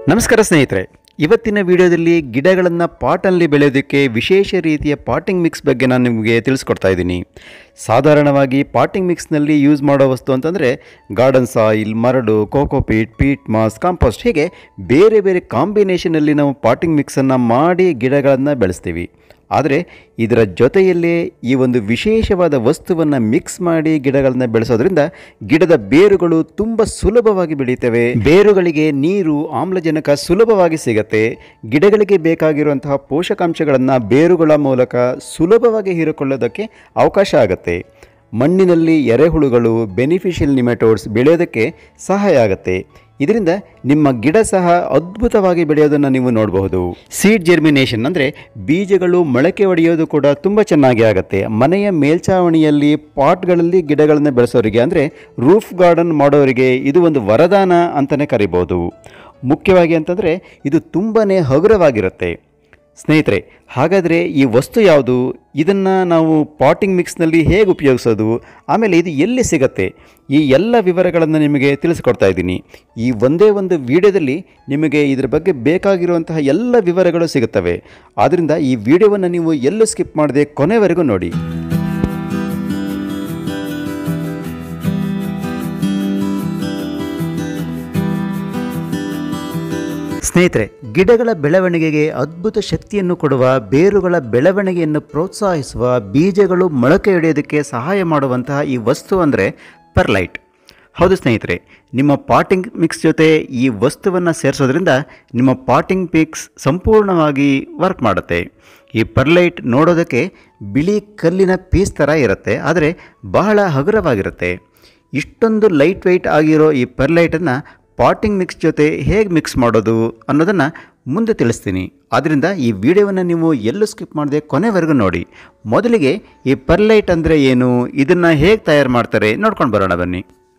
ನಮಸ್ಕಾರ ಸ್ನೇಹಿತರೆ ಇವತ್ತಿನ ವಿಡಿಯೋದಲ್ಲಿ ಗಿಡಗಳನ್ನು ಪಾಟಲ್ಲಿ ಬೆಳೆಯೋದಕ್ಕೆ ವಿಶೇಷ ರೀತಿಯ ಪಾಟಿಂಗ್ ಮಿಕ್ಸ್ ಬಗ್ಗೆ ನಾನು ನಿಮಗೆ ತಿಳಿಸ್ಕೊಡ್ತಾ ಇದ್ದೀನಿ ಸಾಧಾರಣವಾಗಿ ಪಾಟಿಂಗ್ ಮಿಕ್ಸ್ನಲ್ಲಿ ಯೂಸ್ ಮಾಡೋ ವಸ್ತು ಅಂತಂದರೆ ಗಾರ್ಡನ್ ಸಾಯಿಲ್ ಮರಳು ಕೋಕೋಪೀಟ್ ಪೀಟ್ ಮಾಸ್ ಕಾಂಪೋಸ್ಟ್ ಹೀಗೆ ಬೇರೆ ಬೇರೆ ಕಾಂಬಿನೇಷನಲ್ಲಿ ನಾವು ಪಾಟಿಂಗ್ ಮಿಕ್ಸನ್ನು ಮಾಡಿ ಗಿಡಗಳನ್ನು ಬೆಳೆಸ್ತೀವಿ ಆದರೆ ಇದರ ಜೊತೆಯಲ್ಲೇ ಈ ಒಂದು ವಿಶೇಷವಾದ ವಸ್ತುವನ್ನು ಮಿಕ್ಸ್ ಮಾಡಿ ಗಿಡಗಳನ್ನ ಬೆಳೆಸೋದ್ರಿಂದ ಗಿಡದ ಬೇರುಗಳು ತುಂಬ ಸುಲಭವಾಗಿ ಬೆಳೀತವೆ ಬೇರುಗಳಿಗೆ ನೀರು ಆಮ್ಲಜನಕ ಸುಲಭವಾಗಿ ಸಿಗತ್ತೆ ಗಿಡಗಳಿಗೆ ಬೇಕಾಗಿರುವಂತಹ ಪೋಷಕಾಂಶಗಳನ್ನು ಬೇರುಗಳ ಮೂಲಕ ಸುಲಭವಾಗಿ ಹೀರಿಕೊಳ್ಳೋದಕ್ಕೆ ಅವಕಾಶ ಆಗುತ್ತೆ ಮಣ್ಣಿನಲ್ಲಿ ಎರೆಹುಳುಗಳು ಬೆನಿಫಿಷಿಯಲ್ ನಿಮೆಟೋಡ್ಸ್ ಬೆಳೆಯೋದಕ್ಕೆ ಸಹಾಯ ಆಗುತ್ತೆ ಇದರಿಂದ ನಿಮ್ಮ ಗಿಡ ಸಹ ಅದ್ಭುತವಾಗಿ ಬೆಳೆಯೋದನ್ನು ನೀವು ನೋಡಬಹುದು ಸೀಡ್ ಜೆರ್ಮಿನೇಷನ್ ಅಂದರೆ ಬೀಜಗಳು ಮೊಳಕೆ ಒಡೆಯೋದು ಕೂಡ ತುಂಬ ಚೆನ್ನಾಗಿ ಆಗುತ್ತೆ ಮನೆಯ ಮೇಲ್ಛಾವಣಿಯಲ್ಲಿ ಪಾಟ್ಗಳಲ್ಲಿ ಗಿಡಗಳನ್ನು ಬೆಳೆಸೋರಿಗೆ ಅಂದರೆ ರೂಫ್ ಗಾರ್ಡನ್ ಮಾಡೋರಿಗೆ ಇದು ಒಂದು ವರದಾನ ಅಂತಲೇ ಕರಿಬೋದು ಮುಖ್ಯವಾಗಿ ಅಂತಂದರೆ ಇದು ತುಂಬಾ ಹಗುರವಾಗಿರುತ್ತೆ ಸ್ನೇಹಿತರೆ ಹಾಗಾದರೆ ಈ ವಸ್ತು ಯಾವುದು ಇದನ್ನು ನಾವು ಪಾಟಿಂಗ್ ಮಿಕ್ಸ್ನಲ್ಲಿ ಹೇಗೆ ಉಪಯೋಗಿಸೋದು ಆಮೇಲೆ ಇದು ಎಲ್ಲಿ ಸಿಗತ್ತೆ ಈ ಎಲ್ಲ ವಿವರಗಳನ್ನು ನಿಮಗೆ ತಿಳಿಸ್ಕೊಡ್ತಾ ಇದ್ದೀನಿ ಈ ಒಂದೇ ಒಂದು ವಿಡಿಯೋದಲ್ಲಿ ನಿಮಗೆ ಇದರ ಬಗ್ಗೆ ಬೇಕಾಗಿರುವಂತಹ ಎಲ್ಲ ವಿವರಗಳು ಸಿಗುತ್ತವೆ ಆದ್ದರಿಂದ ಈ ವಿಡಿಯೋವನ್ನು ನೀವು ಎಲ್ಲೂ ಸ್ಕಿಪ್ ಮಾಡದೆ ಕೊನೆವರೆಗೂ ನೋಡಿ ಸ್ನೇಹಿತರೆ ಗಿಡಗಳ ಬೆಳವಣಿಗೆಗೆ ಅದ್ಭುತ ಶಕ್ತಿಯನ್ನು ಕೊಡುವ ಬೇರುಗಳ ಬೆಳವಣಿಗೆಯನ್ನು ಪ್ರೋತ್ಸಾಹಿಸುವ ಬೀಜಗಳು ಮೊಳಕೆಯೊಡೆಯೋದಕ್ಕೆ ಸಹಾಯ ಮಾಡುವಂತಹ ಈ ವಸ್ತು ಅಂದರೆ ಪರ್ಲೈಟ್ ಹೌದು ಸ್ನೇಹಿತರೆ ನಿಮ್ಮ ಪಾಟಿಂಗ್ ಮಿಕ್ಸ್ ಜೊತೆ ಈ ವಸ್ತುವನ್ನು ಸೇರಿಸೋದ್ರಿಂದ ನಿಮ್ಮ ಪಾಟಿಂಗ್ ಮಿಕ್ಸ್ ಸಂಪೂರ್ಣವಾಗಿ ವರ್ಕ್ ಮಾಡುತ್ತೆ ಈ ಪರ್ಲೈಟ್ ನೋಡೋದಕ್ಕೆ ಬಿಳಿ ಕಲ್ಲಿನ ಪೀಸ್ ಥರ ಇರುತ್ತೆ ಆದರೆ ಬಹಳ ಹಗುರವಾಗಿರುತ್ತೆ ಇಷ್ಟೊಂದು ಲೈಟ್ ವೆಯ್ಟ್ ಆಗಿರೋ ಈ ಪರ್ಲೈಟನ್ನು ಪಾಟಿಂಗ್ ಮಿಕ್ಸ್ ಜೊತೆ ಹೇಗೆ ಮಿಕ್ಸ್ ಮಾಡೋದು ಅನ್ನೋದನ್ನು ಮುಂದೆ ತಿಳಿಸ್ತೀನಿ ಆದ್ದರಿಂದ ಈ ವಿಡಿಯೋವನ್ನು ನೀವು ಎಲ್ಲೂ ಸ್ಕಿಪ್ ಮಾಡದೆ ಕೊನೆವರೆಗೂ ನೋಡಿ ಮೊದಲಿಗೆ ಈ ಪರ್ಲೈಟ್ ಅಂದರೆ ಏನು ಇದನ್ನು ಹೇಗೆ ತಯಾರು ಮಾಡ್ತಾರೆ ನೋಡ್ಕೊಂಡು ಬರೋಣ ಬನ್ನಿ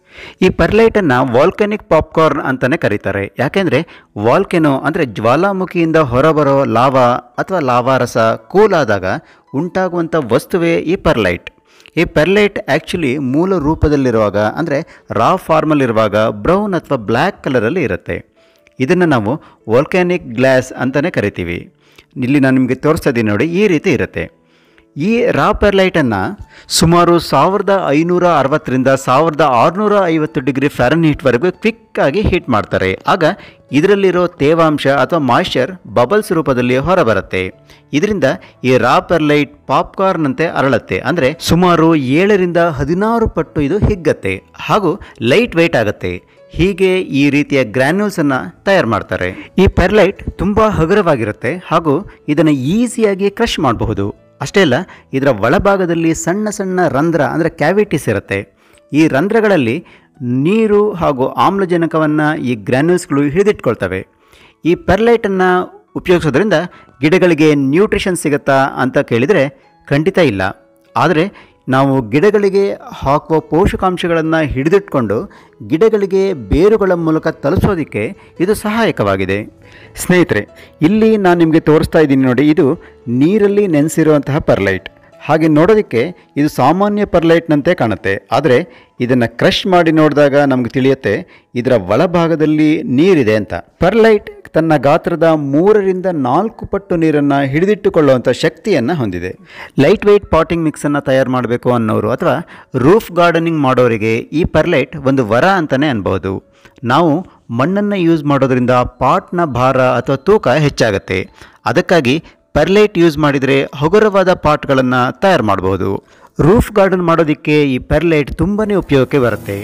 ಈ ಪರ್ಲೈಟನ್ನು ವಾಲ್ಕನಿಕ್ ಪಾಪ್ಕಾರ್ನ್ ಅಂತಲೇ ಕರೀತಾರೆ ಯಾಕೆಂದರೆ ವಾಲ್ಕೆನೋ ಅಂದರೆ ಜ್ವಾಲಾಮುಖಿಯಿಂದ ಹೊರಬರೋ ಲಾವಾ ಅಥವಾ ಲಾವಾ ರಸ ಕೂಲಾದಾಗ ಉಂಟಾಗುವಂಥ ವಸ್ತುವೇ ಈ ಪರ್ಲೈಟ್ ಈ ಪೆರ್ಲೈಟ್ ಆ್ಯಕ್ಚುಲಿ ಮೂಲ ರೂಪದಲ್ಲಿರುವಾಗ ಅಂದರೆ ರಾ ಫಾರ್ಮಲ್ಲಿರುವಾಗ ಬ್ರೌನ್ ಅಥವಾ ಬ್ಲ್ಯಾಕ್ ಕಲರಲ್ಲಿ ಇರುತ್ತೆ ಇದನ್ನು ನಾವು ವೋಲ್ಕ್ಯಾನಿಕ್ ಗ್ಲಾಸ್ ಅಂತಲೇ ಕರಿತೀವಿ ಇಲ್ಲಿ ನಾನು ನಿಮಗೆ ತೋರಿಸ್ತಾ ಇದ್ದೀನಿ ನೋಡಿ ಈ ರೀತಿ ಇರುತ್ತೆ ಈ ರಾ ಪೆರ್ಲೈಟನ್ನು ಸುಮಾರು ಸಾವಿರದ ಐನೂರ ಅರವತ್ತರಿಂದ ಸಾವಿರದ ಆರುನೂರ ಐವತ್ತು ಡಿಗ್ರಿ ಫ್ಯಾರನ್ಹೀಟ್ವರೆಗೂ ಕ್ವಿಕ್ಕಾಗಿ ಹೀಟ್ ಮಾಡ್ತಾರೆ ಆಗ ಇದರಲ್ಲಿರೋ ತೇವಾಂಶ ಅಥವಾ ಮಾಯ್ಶ್ಚರ್ ಬಬಲ್ಸ್ ರೂಪದಲ್ಲಿ ಹೊರಬರುತ್ತೆ ಇದರಿಂದ ಈ ರಾ ಪೆರ್ಲೈಟ್ ಪಾಪ್ಕಾರ್ನ್ನಂತೆ ಅರಳುತ್ತೆ ಅಂದರೆ ಸುಮಾರು ಏಳರಿಂದ ಹದಿನಾರು ಪಟ್ಟು ಇದು ಹಿಗ್ಗತ್ತೆ ಹಾಗೂ ಲೈಟ್ ವೆಯ್ಟ್ ಆಗುತ್ತೆ ಹೀಗೆ ಈ ರೀತಿಯ ಗ್ರ್ಯಾನ್ಯೂಲ್ಸನ್ನು ತಯಾರು ಮಾಡ್ತಾರೆ ಈ ಪೆರ್ಲೈಟ್ ತುಂಬ ಹಗುರವಾಗಿರುತ್ತೆ ಹಾಗೂ ಇದನ್ನು ಈಸಿಯಾಗಿ ಕ್ರಷ್ ಮಾಡಬಹುದು ಅಷ್ಟೇ ಅಲ್ಲ ಇದರ ಒಳಭಾಗದಲ್ಲಿ ಸಣ್ಣ ಸಣ್ಣ ರಂಧ್ರ ಅಂದರೆ ಕ್ಯಾವಿಟೀಸ್ ಇರುತ್ತೆ ಈ ರಂಧ್ರಗಳಲ್ಲಿ ನೀರು ಹಾಗೂ ಆಮ್ಲಜನಕವನ್ನು ಈ ಗ್ರ್ಯಾನ್ಯೂಲ್ಸ್ಗಳು ಹಿಡಿದಿಟ್ಕೊಳ್ತವೆ ಈ ಪೆರ್ಲೈಟನ್ನು ಉಪಯೋಗಿಸೋದ್ರಿಂದ ಗಿಡಗಳಿಗೆ ನ್ಯೂಟ್ರಿಷನ್ ಸಿಗುತ್ತಾ ಅಂತ ಕೇಳಿದರೆ ಖಂಡಿತ ಇಲ್ಲ ಆದರೆ ನಾವು ಗಿಡಗಳಿಗೆ ಹಾಕುವ ಪೋಷಕಾಂಶಗಳನ್ನು ಹಿಡಿದಿಟ್ಕೊಂಡು ಗಿಡಗಳಿಗೆ ಬೇರುಗಳ ಮೂಲಕ ತಲುಪಿಸೋದಕ್ಕೆ ಇದು ಸಹಾಯಕವಾಗಿದೆ ಸ್ನೇಹಿತರೆ ಇಲ್ಲಿ ನಾನು ನಿಮಗೆ ತೋರಿಸ್ತಾ ಇದ್ದೀನಿ ನೋಡಿ ಇದು ನೀರಲ್ಲಿ ನೆನೆಸಿರುವಂತಹ ಪರ್ಲೈಟ್ ಹಾಗೆ ನೋಡೋದಕ್ಕೆ ಇದು ಸಾಮಾನ್ಯ ಪರ್ಲೈಟ್ನಂತೆ ಕಾಣುತ್ತೆ ಆದರೆ ಇದನ್ನು ಕ್ರಷ್ ಮಾಡಿ ನೋಡಿದಾಗ ನಮ್ಗೆ ತಿಳಿಯುತ್ತೆ ಇದರ ಒಳಭಾಗದಲ್ಲಿ ನೀರಿದೆ ಅಂತ ಪರ್ಲೈಟ್ ತನ್ನ ಗಾತ್ರದ ಮೂರರಿಂದ ನಾಲ್ಕು ಪಟ್ಟು ನೀರನ್ನು ಹಿಡಿದಿಟ್ಟುಕೊಳ್ಳುವಂಥ ಶಕ್ತಿಯನ್ನು ಹೊಂದಿದೆ ಲೈಟ್ ವೆಯ್ಟ್ ಪಾಟಿಂಗ್ ಮಿಕ್ಸನ್ನು ತಯಾರು ಮಾಡಬೇಕು ಅನ್ನೋರು ಅಥವಾ ರೂಫ್ ಗಾರ್ಡನಿಂಗ್ ಮಾಡೋರಿಗೆ ಈ ಪರ್ಲೈಟ್ ಒಂದು ವರ ಅಂತಲೇ ಅನ್ಬೋದು ನಾವು ಮಣ್ಣನ್ನು ಯೂಸ್ ಮಾಡೋದ್ರಿಂದ ಪಾಟ್ನ ಭಾರ ಅಥವಾ ತೂಕ ಹೆಚ್ಚಾಗುತ್ತೆ ಅದಕ್ಕಾಗಿ ಪರ್ಲೈಟ್ ಯೂಸ್ ಮಾಡಿದರೆ ಹಗುರವಾದ ಪಾಟ್ಗಳನ್ನು ತಯಾರು ಮಾಡಬಹುದು ರೂಫ್ ಗಾರ್ಡನ್ ಮಾಡೋದಕ್ಕೆ ಈ ಪೆರ್ಲೈಟ್ ತುಂಬಾ ಉಪಯೋಗಕ್ಕೆ ಬರುತ್ತೆ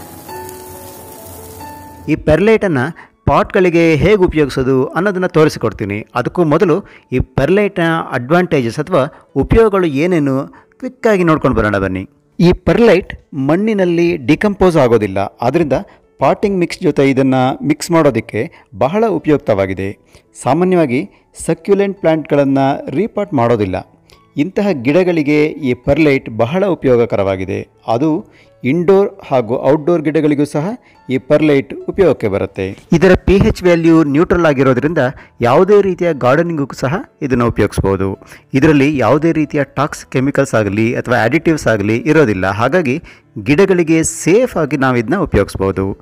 ಈ ಪೆರ್ಲೈಟನ್ನು ಪಾಟ್ಗಳಿಗೆ ಹೇಗೆ ಉಪಯೋಗಿಸೋದು ಅನ್ನೋದನ್ನು ತೋರಿಸಿಕೊಡ್ತೀನಿ ಅದಕ್ಕೂ ಮೊದಲು ಈ ಪೆರ್ಲೈಟ್ನ ಅಡ್ವಾಂಟೇಜಸ್ ಅಥವಾ ಉಪಯೋಗಗಳು ಏನೇನು ಕ್ವಿಕ್ಕಾಗಿ ನೋಡ್ಕೊಂಡು ಬರೋಣ ಬನ್ನಿ ಈ ಪೆರ್ಲೈಟ್ ಮಣ್ಣಿನಲ್ಲಿ ಡಿಕಂಪೋಸ್ ಆಗೋದಿಲ್ಲ ಆದ್ದರಿಂದ ಪಾಟಿಂಗ್ ಮಿಕ್ಸ್ ಜೊತೆ ಇದನ್ನು ಮಿಕ್ಸ್ ಮಾಡೋದಕ್ಕೆ ಬಹಳ ಉಪಯುಕ್ತವಾಗಿದೆ ಸಾಮಾನ್ಯವಾಗಿ ಸಕ್ಯುಲೆಂಟ್ ಪ್ಲ್ಯಾಂಟ್ಗಳನ್ನು ರೀಪಾಟ್ ಮಾಡೋದಿಲ್ಲ ಇಂತಹ ಗಿಡಗಳಿಗೆ ಈ ಪರ್ಲೈಟ್ ಬಹಳ ಉಪಯೋಗಕರವಾಗಿದೆ ಅದು ಇಂಡೋರ್ ಹಾಗೂ ಔಟ್ಡೋರ್ ಗಿಡಗಳಿಗೂ ಸಹ ಈ ಪರ್ಲೈಟ್ ಉಪಯೋಗಕ್ಕೆ ಬರುತ್ತೆ ಇದರ ಪಿ ಹೆಚ್ ವ್ಯಾಲ್ಯೂ ನ್ಯೂಟ್ರಲ್ ಆಗಿರೋದ್ರಿಂದ ಯಾವುದೇ ರೀತಿಯ ಗಾರ್ಡನಿಂಗೂ ಸಹ ಇದನ್ನು ಉಪಯೋಗಿಸ್ಬೋದು ಇದರಲ್ಲಿ ಯಾವುದೇ ರೀತಿಯ ಟಾಕ್ಸ್ ಕೆಮಿಕಲ್ಸ್ ಆಗಲಿ ಅಥವಾ ಅಡಿಟಿವ್ಸ್ ಆಗಲಿ ಇರೋದಿಲ್ಲ ಹಾಗಾಗಿ ಗಿಡಗಳಿಗೆ ಸೇಫ್ ಆಗಿ ನಾವು ಇದನ್ನ ಉಪಯೋಗಿಸ್ಬೋದು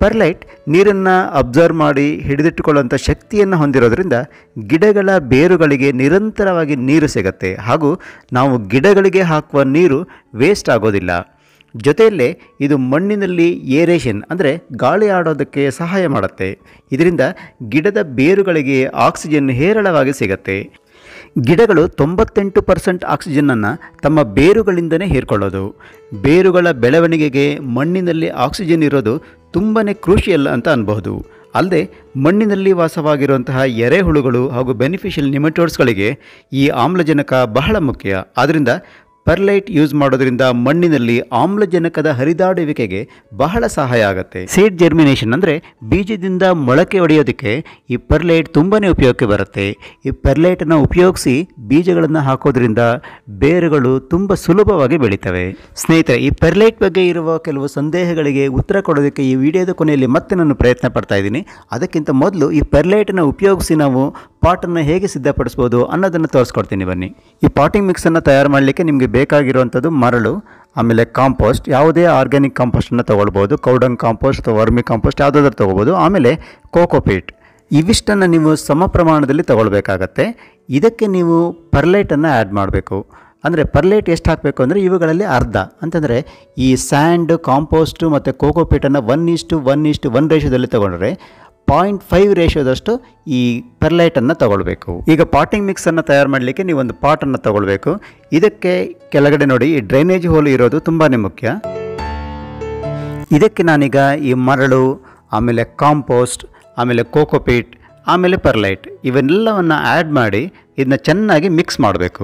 ಪರ್ಲೈಟ್ ನೀರನ್ನು ಅಬ್ಸರ್ವ್ ಮಾಡಿ ಹಿಡಿದಿಟ್ಟುಕೊಳ್ಳುವಂಥ ಶಕ್ತಿಯನ್ನು ಹೊಂದಿರೋದ್ರಿಂದ ಗಿಡಗಳ ಬೇರುಗಳಿಗೆ ನಿರಂತರವಾಗಿ ನೀರು ಸಿಗುತ್ತೆ ಹಾಗೂ ನಾವು ಗಿಡಗಳಿಗೆ ಹಾಕುವ ನೀರು ವೇಸ್ಟ್ ಆಗೋದಿಲ್ಲ ಜೊತೆಯಲ್ಲೇ ಇದು ಮಣ್ಣಿನಲ್ಲಿ ಏರೇಷನ್ ಅಂದರೆ ಗಾಳಿ ಆಡೋದಕ್ಕೆ ಸಹಾಯ ಮಾಡುತ್ತೆ ಇದರಿಂದ ಗಿಡದ ಬೇರುಗಳಿಗೆ ಆಕ್ಸಿಜನ್ ಹೇರಳವಾಗಿ ಸಿಗತ್ತೆ ಗಿಡಗಳು ತೊಂಬತ್ತೆಂಟು ಪರ್ಸೆಂಟ್ ಆಕ್ಸಿಜನ್ನನ್ನು ತಮ್ಮ ಬೇರುಗಳಿಂದಲೇ ಹೀರ್ಕೊಳ್ಳೋದು ಬೇರುಗಳ ಬೆಳವಣಿಗೆಗೆ ಮಣ್ಣಿನಲ್ಲಿ ಆಕ್ಸಿಜನ್ ಇರೋದು ತುಂಬಾ ಕ್ರೂಷಿಯಲ್ ಅಂತ ಅನ್ಬಹುದು ಅಲ್ಲದೆ ಮಣ್ಣಿನಲ್ಲಿ ವಾಸವಾಗಿರುವಂತಹ ಎರೆಹುಳುಗಳು ಹಾಗೂ ಬೆನಿಫಿಷಿಯಲ್ ನಿಮಟೋಡ್ಸ್ಗಳಿಗೆ ಈ ಆಮ್ಲಜನಕ ಬಹಳ ಮುಖ್ಯ ಆದ್ದರಿಂದ ಪರ್ಲೈಟ್ ಯೂಸ್ ಮಾಡೋದ್ರಿಂದ ಮಣ್ಣಿನಲ್ಲಿ ಆಮ್ಲಜನಕದ ಹರಿದಾಡುವಿಕೆಗೆ ಬಹಳ ಸಹಾಯ ಆಗುತ್ತೆ ಸೀಡ್ ಜರ್ಮಿನೇಷನ್ ಅಂದರೆ ಬೀಜದಿಂದ ಮೊಳಕೆ ಹೊಡೆಯೋದಕ್ಕೆ ಈ ಪರ್ಲೈಟ್ ತುಂಬಾ ಉಪಯೋಗಕ್ಕೆ ಬರುತ್ತೆ ಈ ಪರ್ಲೈಟನ್ನು ಉಪಯೋಗಿಸಿ ಬೀಜಗಳನ್ನು ಹಾಕೋದ್ರಿಂದ ಬೇರುಗಳು ತುಂಬ ಸುಲಭವಾಗಿ ಬೆಳೀತವೆ ಸ್ನೇಹಿತರೆ ಈ ಪರ್ಲೈಟ್ ಬಗ್ಗೆ ಇರುವ ಕೆಲವು ಸಂದೇಹಗಳಿಗೆ ಉತ್ತರ ಕೊಡೋದಕ್ಕೆ ಈ ವಿಡಿಯೋದ ಕೊನೆಯಲ್ಲಿ ಮತ್ತೆ ನಾನು ಪ್ರಯತ್ನ ಪಡ್ತಾ ಇದ್ದೀನಿ ಅದಕ್ಕಿಂತ ಮೊದಲು ಈ ಪರ್ಲೈಟನ್ನು ಉಪಯೋಗಿಸಿ ನಾವು ಪಾಟನ್ನು ಹೇಗೆ ಸಿದ್ಧಪಡಿಸ್ಬೋದು ಅನ್ನೋದನ್ನು ತೋರಿಸ್ಕೊಡ್ತೀನಿ ಬನ್ನಿ ಈ ಪಾಟಿಂಗ್ ಮಿಕ್ಸನ್ನು ತಯಾರು ಮಾಡಲಿಕ್ಕೆ ನಿಮಗೆ ಬೇಕಾಗಿರುವಂಥದ್ದು ಮರಳು ಆಮೇಲೆ ಕಾಂಪೋಸ್ಟ್ ಯಾವುದೇ ಆರ್ಗ್ಯಾನಿಕ್ ಕಾಂಪೋಸ್ಟನ್ನು ತೊಗೊಳ್ಬೋದು ಕೌಡಂಗ್ ಕಾಂಪೋಸ್ಟ್ ಅಥವಾ ವರ್ಮಿ ಕಾಂಪೋಸ್ಟ್ ಯಾವುದಾದ್ರೂ ತೊಗೋಬೋದು ಆಮೇಲೆ ಕೋಕೋಪೀಟ್ ಇವಿಷ್ಟನ್ನು ನೀವು ಸಮ ಪ್ರಮಾಣದಲ್ಲಿ ತಗೊಳ್ಬೇಕಾಗತ್ತೆ ಇದಕ್ಕೆ ನೀವು ಪರ್ಲೈಟನ್ನು ಆ್ಯಡ್ ಮಾಡಬೇಕು ಅಂದರೆ ಪರ್ಲೇಟ್ ಎಷ್ಟು ಹಾಕಬೇಕು ಅಂದರೆ ಇವುಗಳಲ್ಲಿ ಅರ್ಧ ಅಂತಂದರೆ ಈ ಸ್ಯಾಂಡ್ ಕಾಂಪೋಸ್ಟು ಮತ್ತು ಕೋಕೋಪೀಟನ್ನು one is to one is to one ರೇಷದಲ್ಲಿ ತೊಗೊಂಡ್ರೆ ಪಾಯಿಂಟ್ ಫೈವ್ ರೇಷಿಯೋದಷ್ಟು ಈ ಪರ್ಲೈಟನ್ನು ತಗೊಳ್ಬೇಕು ಈಗ ಪಾಟಿಂಗ್ ಮಿಕ್ಸನ್ನು ತಯಾರು ಮಾಡಲಿಕ್ಕೆ ನೀವೊಂದು ಪಾಟನ್ನು ತಗೊಳ್ಬೇಕು ಇದಕ್ಕೆ ಕೆಳಗಡೆ ನೋಡಿ ಈ ಡ್ರೈನೇಜ್ ಹೋಲ್ ಇರೋದು ತುಂಬಾ ಮುಖ್ಯ ಇದಕ್ಕೆ ನಾನೀಗ ಈ ಮರಳು ಆಮೇಲೆ ಕಾಂಪೋಸ್ಟ್ ಆಮೇಲೆ ಕೋಕೋಪೀಟ್ ಆಮೇಲೆ ಪರ್ಲೈಟ್ ಇವೆಲ್ಲವನ್ನು ಆ್ಯಡ್ ಮಾಡಿ ಇದನ್ನ ಚೆನ್ನಾಗಿ ಮಿಕ್ಸ್ ಮಾಡಬೇಕು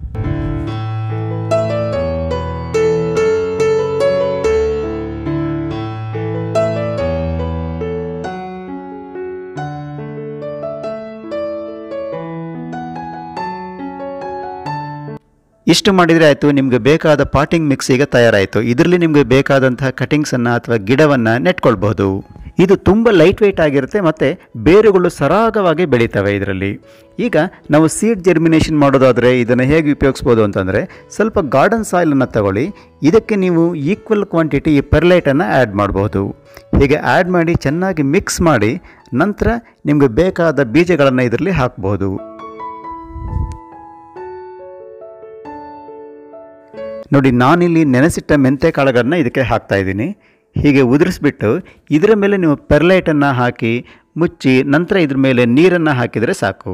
ಇಷ್ಟು ಮಾಡಿದರೆ ಆಯಿತು ನಿಮಗೆ ಬೇಕಾದ ಪಾಟಿಂಗ್ ಮಿಕ್ಸ್ ಈಗ ತಯಾರಾಯಿತು ಇದರಲ್ಲಿ ನಿಮಗೆ ಬೇಕಾದಂತಹ ಕಟಿಂಗ್ಸನ್ನು ಅಥವಾ ಗಿಡವನ್ನು ನೆಟ್ಕೊಳ್ಬಹುದು ಇದು ತುಂಬ ಲೈಟ್ ವೆಯ್ಟ್ ಆಗಿರುತ್ತೆ ಮತ್ತು ಬೇರುಗಳು ಸರಾಗವಾಗಿ ಬೆಳೀತವೆ ಇದರಲ್ಲಿ ಈಗ ನಾವು ಸೀಡ್ ಜರ್ಮಿನೇಷನ್ ಮಾಡೋದಾದರೆ ಇದನ್ನು ಹೇಗೆ ಉಪಯೋಗಿಸ್ಬೋದು ಅಂತಂದರೆ ಸ್ವಲ್ಪ ಗಾರ್ಡನ್ ಸಾಯಿಲನ್ನು ತಗೊಳ್ಳಿ ಇದಕ್ಕೆ ನೀವು ಈಕ್ವಲ್ ಕ್ವಾಂಟಿಟಿ ಈ ಪರ್ಲೈಟನ್ನು ಆ್ಯಡ್ ಮಾಡ್ಬೋದು ಹೀಗೆ ಆ್ಯಡ್ ಮಾಡಿ ಚೆನ್ನಾಗಿ ಮಿಕ್ಸ್ ಮಾಡಿ ನಂತರ ನಿಮಗೆ ಬೇಕಾದ ಬೀಜಗಳನ್ನು ಇದರಲ್ಲಿ ಹಾಕ್ಬೋದು ನೋಡಿ ನಾನಿಲ್ಲಿ ನೆನೆಸಿಟ್ಟ ಮೆಂತೆ ಕಾಳುಗಳನ್ನ ಇದಕ್ಕೆ ಹಾಕ್ತಾ ಇದ್ದೀನಿ ಹೀಗೆ ಉದುರಿಸ್ಬಿಟ್ಟು ಇದರ ಮೇಲೆ ನೀವು ಪೆರ್ಲೈಟನ್ನು ಹಾಕಿ ಮುಚ್ಚಿ ನಂತರ ಇದ್ರ ಮೇಲೆ ನೀರನ್ನು ಹಾಕಿದರೆ ಸಾಕು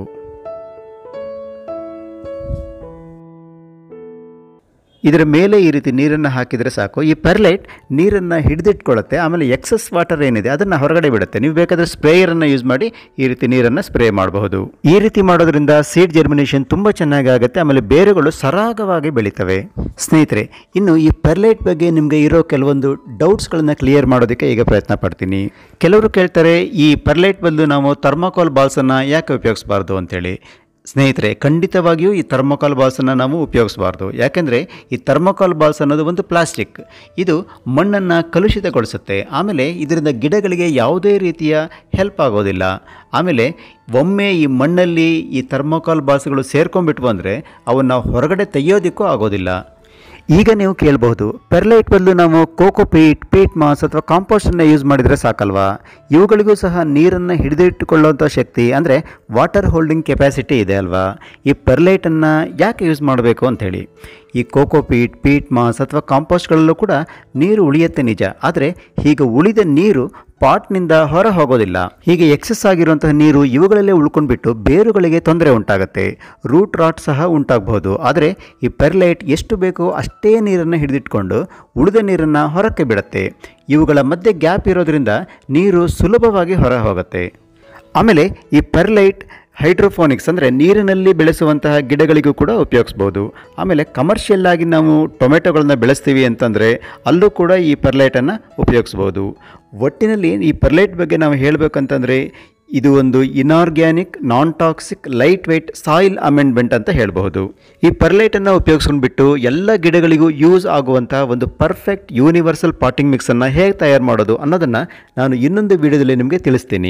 ಇದರ ಮೇಲೆ ಈ ರೀತಿ ನೀರನ್ನು ಹಾಕಿದರೆ ಸಾಕು ಈ ಪೆರ್ಲೈಟ್ ನೀರನ್ನು ಹಿಡಿದಿಟ್ಕೊಳ್ಳುತ್ತೆ ಆಮೇಲೆ ಎಕ್ಸಸ್ ವಾಟರ್ ಏನಿದೆ ಅದನ್ನು ಹೊರಗಡೆ ಬಿಡುತ್ತೆ ನೀವು ಬೇಕಾದರೆ ಸ್ಪ್ರೇಯರನ್ನು ಯೂಸ್ ಮಾಡಿ ಈ ರೀತಿ ನೀರನ್ನು ಸ್ಪ್ರೇ ಮಾಡಬಹುದು ಈ ರೀತಿ ಮಾಡೋದ್ರಿಂದ ಸೀಡ್ ಜರ್ಮಿನೇಷನ್ ತುಂಬ ಚೆನ್ನಾಗಿ ಆಗುತ್ತೆ ಆಮೇಲೆ ಬೇರುಗಳು ಸರಾಗವಾಗಿ ಬೆಳೀತವೆ ಸ್ನೇಹಿತರೆ ಇನ್ನು ಈ ಪೆರ್ಲೈಟ್ ಬಗ್ಗೆ ನಿಮಗೆ ಇರೋ ಕೆಲವೊಂದು ಡೌಟ್ಸ್ಗಳನ್ನು ಕ್ಲಿಯರ್ ಮಾಡೋದಕ್ಕೆ ಈಗ ಪ್ರಯತ್ನ ಪಡ್ತೀನಿ ಕೆಲವರು ಕೇಳ್ತಾರೆ ಈ ಪೆರ್ಲೈಟ್ ಬದಲು ನಾವು ಥರ್ಮಾಕೋಲ್ ಬಾಲ್ಸನ್ನು ಯಾಕೆ ಉಪಯೋಗಿಸಬಾರ್ದು ಅಂತೇಳಿ ಸ್ನೇಹಿತರೆ ಖಂಡಿತವಾಗಿಯೂ ಈ ಥರ್ಮೋಕಾಲ್ ಬಾಲ್ಸನ್ನು ನಾವು ಉಪಯೋಗಿಸಬಾರ್ದು ಯಾಕೆಂದರೆ ಈ ಥರ್ಮೋಕಾಲ್ ಬಾಲ್ಸ್ ಅನ್ನೋದು ಒಂದು ಪ್ಲಾಸ್ಟಿಕ್ ಇದು ಮಣ್ಣನ್ನು ಕಲುಷಿತಗೊಳಿಸುತ್ತೆ ಆಮೇಲೆ ಇದರಿಂದ ಗಿಡಗಳಿಗೆ ಯಾವುದೇ ರೀತಿಯ ಹೆಲ್ಪ್ ಆಗೋದಿಲ್ಲ ಆಮೇಲೆ ಒಮ್ಮೆ ಈ ಮಣ್ಣಲ್ಲಿ ಈ ಥರ್ಮೋಕಾಲ್ ಬಾಲ್ಸ್ಗಳು ಸೇರ್ಕೊಂಡ್ಬಿಟ್ವು ಅಂದರೆ ಅವನ್ನು ಹೊರಗಡೆ ತೆಗೆಯೋದಕ್ಕೂ ಆಗೋದಿಲ್ಲ ಈಗ ನೀವು ಕೇಳಬಹುದು ಪೆರ್ಲೈಟ್ ಬದಲು ನಾವು ಕೋಕೋಪೀಟ್ ಪೀಟ್ ಮಾಸ್ ಅಥವಾ ಕಾಂಪೋಸ್ಟನ್ನು ಯೂಸ್ ಮಾಡಿದರೆ ಸಾಕಲ್ವಾ ಇವುಗಳಿಗೂ ಸಹ ನೀರನ್ನು ಹಿಡಿದಿಟ್ಟುಕೊಳ್ಳುವಂಥ ಶಕ್ತಿ ಅಂದರೆ ವಾಟರ್ ಹೋಲ್ಡಿಂಗ್ ಕೆಪಾಸಿಟಿ ಇದೆ ಅಲ್ವಾ ಈ ಪೆರ್ಲೈಟನ್ನು ಯಾಕೆ ಯೂಸ್ ಮಾಡಬೇಕು ಅಂಥೇಳಿ ಈ ಕೋಕೋಪೀಟ್ ಪೀಟ್ ಮಾಸ್ ಅಥವಾ ಕಾಂಪೋಸ್ಟ್ಗಳಲ್ಲೂ ಕೂಡ ನೀರು ಉಳಿಯುತ್ತೆ ನಿಜ ಆದರೆ ಹೀಗೆ ಉಳಿದ ನೀರು ಪಾಟ್ನಿಂದ ಹೊರ ಹೋಗೋದಿಲ್ಲ ಹೀಗೆ ಎಕ್ಸಸ್ ಆಗಿರುವಂತಹ ನೀರು ಇವುಗಳಲ್ಲೇ ಉಳ್ಕೊಂಡ್ಬಿಟ್ಟು ಬೇರುಗಳಿಗೆ ತೊಂದರೆ ಉಂಟಾಗುತ್ತೆ ರೂಟ್ ರಾಟ್ ಸಹ ಉಂಟಾಗಬಹುದು ಆದರೆ ಈ ಪೆರ್ಲೈಟ್ ಎಷ್ಟು ಬೇಕೋ ಅಷ್ಟೇ ನೀರನ್ನು ಹಿಡಿದಿಟ್ಕೊಂಡು ಉಳಿದ ನೀರನ್ನು ಹೊರಕ್ಕೆ ಬಿಡುತ್ತೆ ಇವುಗಳ ಮಧ್ಯೆ ಗ್ಯಾಪ್ ಇರೋದ್ರಿಂದ ನೀರು ಸುಲಭವಾಗಿ ಹೊರ ಹೋಗುತ್ತೆ ಆಮೇಲೆ ಈ ಪೆರ್ಲೈಟ್ ಹೈಡ್ರೋಫೋನಿಕ್ಸ್ ಅಂದರೆ ನೀರಿನಲ್ಲಿ ಬೆಳೆಸುವಂತಹ ಗಿಡಗಳಿಗೂ ಕೂಡ ಉಪಯೋಗಿಸ್ಬೋದು ಆಮೇಲೆ ಕಮರ್ಷಿಯಲ್ ಆಗಿ ನಾವು ಟೊಮೆಟೊಗಳನ್ನ ಬೆಳೆಸ್ತೀವಿ ಅಂತಂದರೆ ಅಲ್ಲೂ ಕೂಡ ಈ ಪರ್ಲೈಟನ್ನು ಉಪಯೋಗಿಸ್ಬೋದು ಒಟ್ಟಿನಲ್ಲಿ ಈ ಪರ್ಲೈಟ್ ಬಗ್ಗೆ ನಾವು ಹೇಳಬೇಕಂತಂದರೆ ಇದು ಒಂದು inorganic non toxic lightweight soil amendment ಅಂತ ಹೇಳಬಹುದು ಈ ಪರ್ಲೈಟನ್ನು ಉಪಯೋಗಿಸ್ಕೊಂಡ್ಬಿಟ್ಟು ಎಲ್ಲ ಗಿಡಗಳಿಗೂ ಯೂಸ್ ಆಗುವಂತಹ ಒಂದು ಪರ್ಫೆಕ್ಟ್ ಯೂನಿವರ್ಸಲ್ ಪಾಟಿಂಗ್ ಮಿಕ್ಸನ್ನು ಹೇಗೆ ತಯಾರು ಮಾಡೋದು ಅನ್ನೋದನ್ನು ನಾನು ಇನ್ನೊಂದು ವಿಡಿಯೋದಲ್ಲಿ ನಿಮಗೆ ತಿಳಿಸ್ತೀನಿ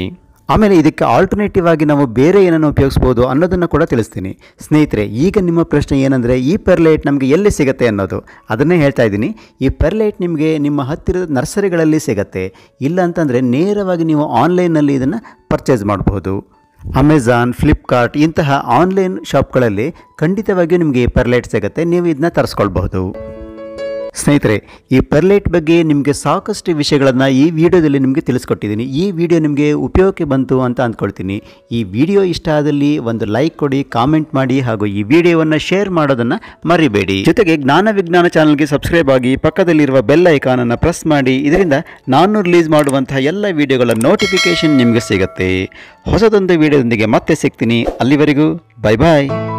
ಆಮೇಲೆ ಇದಕ್ಕೆ ಆಲ್ಟರ್ನೇಟಿವ್ ಆಗಿ ನಾವು ಬೇರೆ ಏನನ್ನು ಉಪಯೋಗಿಸ್ಬೋದು ಅನ್ನೋದನ್ನು ಕೂಡ ತಿಳಿಸ್ತೀನಿ ಸ್ನೇಹಿತರೆ ಈಗ ನಿಮ್ಮ ಪ್ರಶ್ನೆ ಏನಂದರೆ ಈ ಪೆರ್ಲೈಟ್ ನಮಗೆ ಎಲ್ಲಿ ಸಿಗುತ್ತೆ ಅನ್ನೋದು ಅದನ್ನೇ ಹೇಳ್ತಾ ಇದ್ದೀನಿ ಈ ಪೆರ್ಲೈಟ್ ನಿಮಗೆ ನಿಮ್ಮ ಹತ್ತಿರದ ನರ್ಸರಿಗಳಲ್ಲಿ ಸಿಗುತ್ತೆ ಇಲ್ಲ ಅಂತಂದರೆ ನೇರವಾಗಿ ನೀವು ಆನ್ಲೈನಲ್ಲಿ ಇದನ್ನು ಪರ್ಚೇಸ್ ಮಾಡಬಹುದು ಅಮೆಝಾನ್ ಫ್ಲಿಪ್ಕಾರ್ಟ್ ಇಂತಹ ಆನ್ಲೈನ್ ಶಾಪ್ಗಳಲ್ಲಿ ಖಂಡಿತವಾಗಿಯೂ ನಿಮಗೆ ಈ ಪೆರ್ಲೈಟ್ ಸಿಗುತ್ತೆ ನೀವು ಇದನ್ನ ತರಿಸ್ಕೊಳ್ಬಹುದು ಸ್ನೇಹಿತರೆ ಈ ಪೆರ್ಲೈಟ್ ಬಗ್ಗೆ ನಿಮಗೆ ಸಾಕಷ್ಟು ವಿಷಯಗಳನ್ನು ಈ ವಿಡಿಯೋದಲ್ಲಿ ನಿಮಗೆ ತಿಳಿಸ್ಕೊಟ್ಟಿದ್ದೀನಿ ಈ ವಿಡಿಯೋ ನಿಮಗೆ ಉಪಯೋಗಕ್ಕೆ ಬಂತು ಅಂತ ಅಂದ್ಕೊಳ್ತೀನಿ ಈ ವಿಡಿಯೋ ಇಷ್ಟ ಆದಲ್ಲಿ ಒಂದು ಲೈಕ್ ಕೊಡಿ ಕಾಮೆಂಟ್ ಮಾಡಿ ಹಾಗೂ ಈ ವಿಡಿಯೋವನ್ನು ಶೇರ್ ಮಾಡೋದನ್ನು ಮರಿಬೇಡಿ ಜೊತೆಗೆ ಜ್ಞಾನ ವಿಜ್ಞಾನ ಚಾನಲ್ಗೆ ಸಬ್ಸ್ಕ್ರೈಬ್ ಆಗಿ ಪಕ್ಕದಲ್ಲಿರುವ ಬೆಲ್ ಐಕಾನನ್ನು ಪ್ರೆಸ್ ಮಾಡಿ ಇದರಿಂದ ನಾನು ರಿಲೀಸ್ ಮಾಡುವಂತಹ ಎಲ್ಲ ವಿಡಿಯೋಗಳ ನೋಟಿಫಿಕೇಶನ್ ನಿಮಗೆ ಸಿಗುತ್ತೆ ಹೊಸದೊಂದು ವಿಡಿಯೋದೊಂದಿಗೆ ಮತ್ತೆ ಸಿಗ್ತೀನಿ ಅಲ್ಲಿವರೆಗೂ ಬೈ ಬಾಯ್